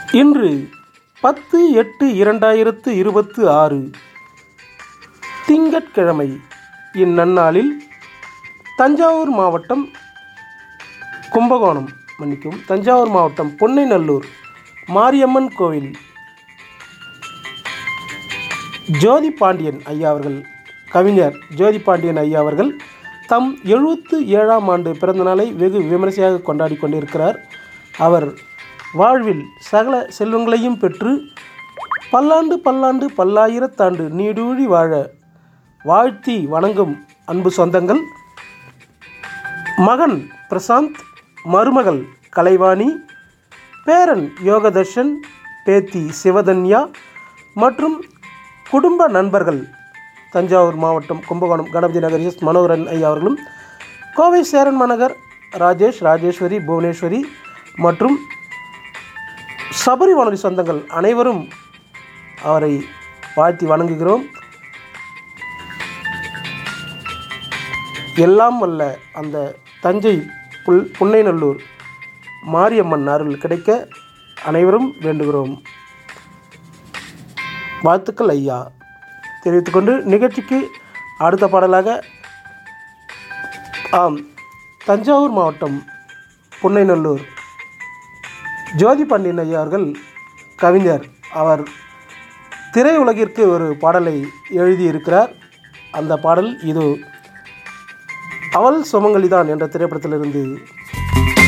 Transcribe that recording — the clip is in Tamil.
இன்று பத்து எட்டு இரண்டாயிரத்து இருபத்து ஆறு திங்கட்கிழமை இந்நன்னாளில் தஞ்சாவூர் மாவட்டம் கும்பகோணம் மன்னிக்கும் தஞ்சாவூர் மாவட்டம் பொன்னைநல்லூர் மாரியம்மன் கோவில் ஜோதி பாண்டியன் ஐயா அவர்கள் கவிஞர் ஜோதி பாண்டியன் ஐயா அவர்கள் தம் எழுபத்து ஏழாம் ஆண்டு பிறந்த நாளை வெகு விமரிசையாக கொண்டாடி கொண்டிருக்கிறார் அவர் வாழ்வில் சகல செல்வங்களையும் பெற்று பல்லாண்டு பல்லாண்டு பல்லாயிரத்தாண்டு நீடூழி வாழ வாழ்த்தி வணங்கும் அன்பு சொந்தங்கள் மகன் பிரசாந்த் மருமகள் கலைவாணி பேரன் யோகதர்ஷன் பேத்தி சிவதன்யா மற்றும் குடும்ப நண்பர்கள் தஞ்சாவூர் மாவட்டம் கும்பகோணம் கணபதி நகர் எஸ் மனோகரன் ஐயா அவர்களும் கோவை சேரன் மாநகர் ராஜேஷ் ராஜேஸ்வரி புவனேஸ்வரி மற்றும் சபரி வானொலி சொந்தங்கள் அனைவரும் அவரை வாழ்த்தி வணங்குகிறோம் எல்லாம் வல்ல அந்த தஞ்சை புல் புன்னைநல்லூர் மாரியம்மன் அருள் கிடைக்க அனைவரும் வேண்டுகிறோம் வாழ்த்துக்கள் ஐயா தெரிவித்துக்கொண்டு நிகழ்ச்சிக்கு அடுத்த பாடலாக ஆம் தஞ்சாவூர் மாவட்டம் புன்னைநல்லூர் ஜோதி பாண்டியன் ஐயா அவர்கள் கவிஞர் அவர் திரையுலகிற்கு ஒரு பாடலை எழுதியிருக்கிறார் அந்த பாடல் இது அவள் சுமங்கலிதான் என்ற திரைப்படத்திலிருந்து